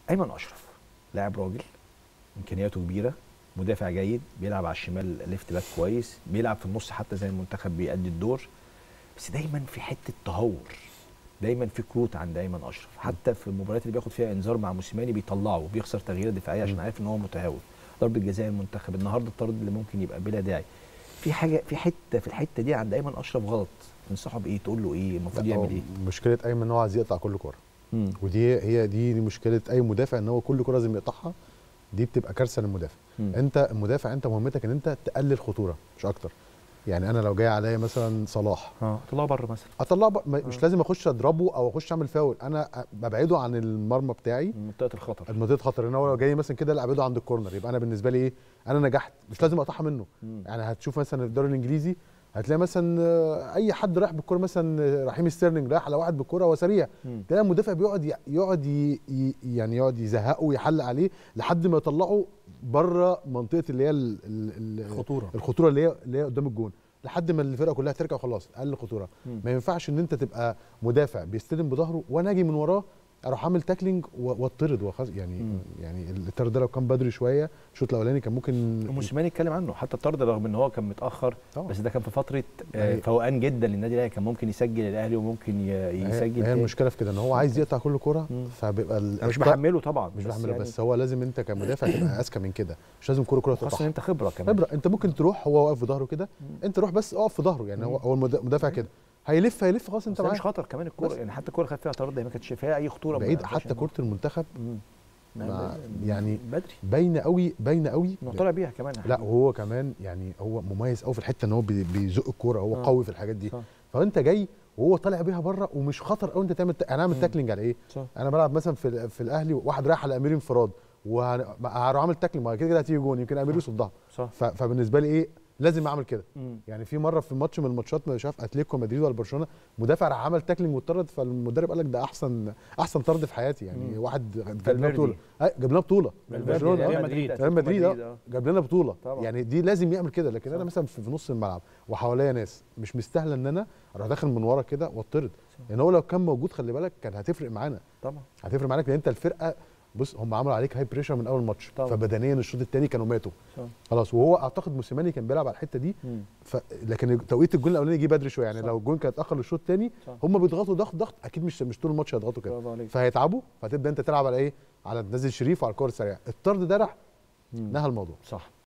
ايمن اشرف لاعب راجل امكانياته كبيره مدافع جيد بيلعب على الشمال ليفت باك كويس بيلعب في النص حتى زي المنتخب بيأدي الدور بس دايما في حته تهور دايما في كروت عند ايمن اشرف حتى في المباريات اللي بياخد فيها انذار مع موسيماني بيطلعه وبيخسر تغييرات دفاعيه عشان عارف ان هو متهور ضربه جزاء المنتخب النهارده الطرد اللي ممكن يبقى بلا داعي في حاجه في حته في الحته دي عند ايمن اشرف غلط تنصحه بايه تقول له ايه المفروض لا، هو يعمل ايه مشكله ايمن ان هو عايز يقطع كل كوره مم. ودي هي دي, دي مشكله اي مدافع ان هو كل كوره لازم يقطعها دي بتبقى كارثه للمدافع مم. انت المدافع انت مهمتك ان انت تقلل خطوره مش اكتر يعني انا لو جاي عليا مثلا صلاح اه طلعه بره مثلا اطلعه بق- ما- مش آه. لازم اخش اضربه او اخش اعمل فاول انا ببعده عن المرمى بتاعي من منطقه الخطر منطقه خطر ان هو لو جاي مثلا كده لا ابعده عند الكورنر يبقى انا بالنسبه لي ايه انا نجحت مش لازم اقطعها منه مم. يعني هتشوف مثلا في الدوري الانجليزي هتلاقي مثلا آه، اي حد رايح بالكوره مثلا آه، رحيم ستيرلينج رايح على واحد بالكوره هو سريع مم. تلاقي المدافع بيقعد ي- يقعد ي- ي- يعني يقعد يزهقه ويحلق عليه لحد ما يطلعه بره منطقه اللي هي ال- ال- ال- خطوره الخطوره اللي هي اللي هي قدام الجون لحد ما الفرقه كلها ترجع وخلاص اقل خطوره مم. ما ينفعش ان انت تبقى مدافع بيستلم بظهره وانا اجي من وراه اروح اعمل تاكلينج و- واطرد وخلاص يعني مم. يعني الطرد ده لو كان بدري شويه الشوط الاولاني كان ممكن موسيماني اتكلم عنه حتى الطرد رغم ان هو كان متاخر طبعا. بس ده كان في فتره آه، هي- فوقان جدا للنادي الاهلي كان ممكن يسجل الاهلي وممكن ي- هي, يسجل هي تاني. المشكله في كده ان هو عايز يقطع كل كوره مم. فبيبقى ال- انا مش الط- بحمله طبعا مش بحمله يعني بس هو لازم انت كمدافع تبقى اذكى من كده مش لازم كوره كوره خاصه ان تقطعها انت خبره كمان خبره انت ممكن تروح هو واقف في ظهره كده مم. انت روح بس اقف في ظهره يعني هو مم. هو المد- المدافع كده هيلف هيلف خلاص انت انت مش معاه خطر كمان الكوره بس. يعني حتى الكوره خد فيها طرد هي ما كانتش فيها اي خطوره بعيد ما- حتى كره المنتخب مم. مع- ب- يعني بدري باينه قوي باينه قوي انه طالع بيها كمان يا لا حبيبي. وهو كمان يعني هو مميز قوي في الحته ان هو بي- بيزق الكوره هو آه. قوي في الحاجات دي صح فانت جاي وهو طالع بيها بره ومش خطر قوي انت تعمل انا اعمل مم. تاكلينج على ايه صح انا بلعب مثلا في في الاهلي واحد رايح على امير انفراد وهروح اعمل تاكلينج ما كده كده هتيجي جون يمكن امير صح. يصدها صح ف- فبالنسبه لي ايه لازم اعمل كده مم. يعني في مره في ماتش من الماتشات مش عارف اتليتيكو مدريد ولا برشلونه مدافع راح عمل تاكلينج واتطرد فالمدرب قال لك ده احسن احسن طرد في حياتي يعني مم. واحد جاب لنا فالفيردي. بطوله أي، جاب لنا بطوله فالفيردي، برشلونه ريال آه. مدريد ريال مدريد أتلتيكو اه جاب لنا بطوله طبعا. يعني دي لازم يعمل كده لكن انا صح. مثلا في في نص الملعب وحواليا ناس مش مستاهله ان انا اروح داخل من ورا كده واتطرد لان هو لو كان موجود خلي بالك كان هتفرق معانا طبعا هتفرق معاك لان انت الفرقه بص هم عملوا عليك هاي بريشر من اول ماتش طبعا. فبدنيا الشوط الثاني كانوا ماتوا صح خلاص وهو اعتقد موسيماني كان بيلعب على الحته دي مم. ف... لكن توقيت الجون الاولاني جه بدري شويه يعني صح. لو الجون كان اتاخر للشوط الثاني صح هم بيضغطوا ضغط ضغط اكيد مش مش طول الماتش هيضغطوا كده برافو عليك فهيتعبوا فهتبدا انت تلعب على ايه على تنزل شريف وعلى الكور السريعه الطرد ده راح مم. نهى الموضوع صح